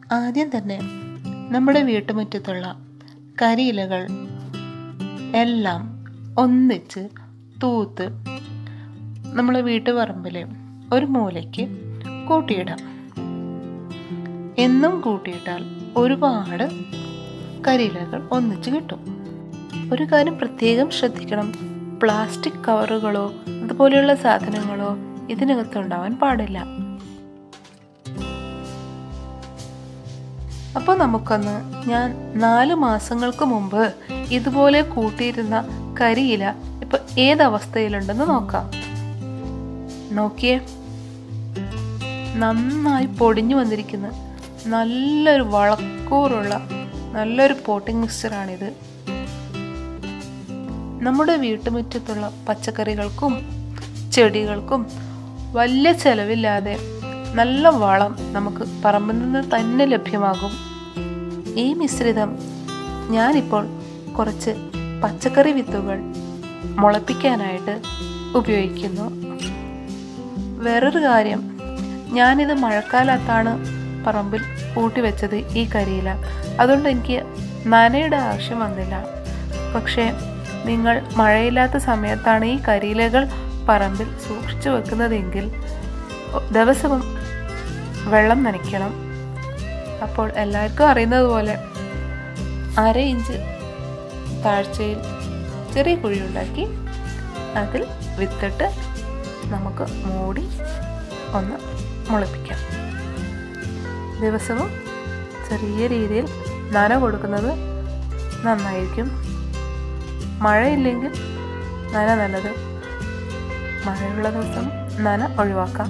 ആദ്യം തന്നെ നമ്മുടെ വീട്ടുമുറ്റത്തുള്ള കരിയിലകൾ എല്ലാം ഒന്നിച്ച് തൂത്ത് നമ്മളെ വീട്ടുപറമ്പിൽ ഒരു മൂലയ്ക്ക് കൂട്ടിയിടാം എന്നും കൂട്ടിയിട്ടാൽ ഒരുപാട് കരിയിലകൾ ഒന്നിച്ച് കിട്ടും ഒരു കാര്യം പ്രത്യേകം ശ്രദ്ധിക്കണം പ്ലാസ്റ്റിക് കവറുകളോ അതുപോലെയുള്ള സാധനങ്ങളോ ഇതിനകത്തുണ്ടാവാൻ പാടില്ല അപ്പോൾ നമുക്കൊന്ന് ഞാൻ നാല് മാസങ്ങൾക്ക് മുമ്പ് ഇതുപോലെ കൂട്ടിയിരുന്ന കരിയില ഇപ്പൊ ഏതവസ്ഥയിലുണ്ടെന്ന് നോക്കാം നോക്കിയേ നന്നായി പൊടിഞ്ഞു വന്നിരിക്കുന്ന നല്ലൊരു വളക്കൂറുള്ള നല്ലൊരു പോട്ടിംഗ് മിക്സ്ചറാണിത് നമ്മുടെ വീട്ടുമുറ്റത്തുള്ള പച്ചക്കറികൾക്കും ചെടികൾക്കും വലിയ ചെലവില്ലാതെ നല്ല വളം നമുക്ക് പറമ്പിൽ നിന്ന് തന്നെ ലഭ്യമാകും ഈ മിശ്രിതം ഞാനിപ്പോൾ കുറച്ച് പച്ചക്കറി വിത്തുകൾ മുളപ്പിക്കാനായിട്ട് ഉപയോഗിക്കുന്നു വേറൊരു കാര്യം ഞാനിത് മഴക്കാലത്താണ് പറമ്പിൽ കൂട്ടിവെച്ചത് ഈ കരിയില അതുകൊണ്ട് എനിക്ക് നനയുടെ ആവശ്യം വന്നില്ല പക്ഷേ നിങ്ങൾ മഴയില്ലാത്ത സമയത്താണ് ഈ കരിയിലകൾ പറമ്പിൽ സൂക്ഷിച്ചു വെക്കുന്നതെങ്കിൽ ദിവസവും വെള്ളം നനയ്ക്കണം അപ്പോൾ എല്ലാവർക്കും അറിയുന്നത് പോലെ അര ഇഞ്ച് താഴ്ചയിൽ ചെറിയ കുഴിയുണ്ടാക്കി അതിൽ വിത്തിട്ട് നമുക്ക് മൂടി ഒന്ന് മുളപ്പിക്കാം ദിവസവും ചെറിയ രീതിയിൽ നന കൊടുക്കുന്നത് നന്നായിരിക്കും മഴയില്ലെങ്കിൽ നന നല്ലത് മഴയുള്ള ദിവസം നന ഒഴിവാക്കാം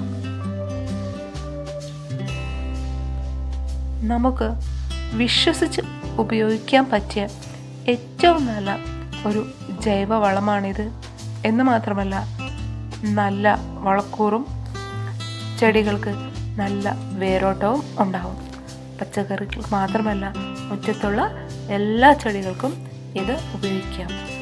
നമുക്ക് വിശ്വസിച്ച് ഉപയോഗിക്കാൻ പറ്റിയ ഏറ്റവും നല്ല ഒരു ജൈവ വളമാണിത് എന്ന് മാത്രമല്ല നല്ല വളക്കൂറും ചെടികൾക്ക് നല്ല വേരോട്ടവും ഉണ്ടാവും പച്ചക്കറിക്ക് മാത്രമല്ല മുറ്റത്തുള്ള എല്ലാ ചെടികൾക്കും ഇത് ഉപയോഗിക്കാം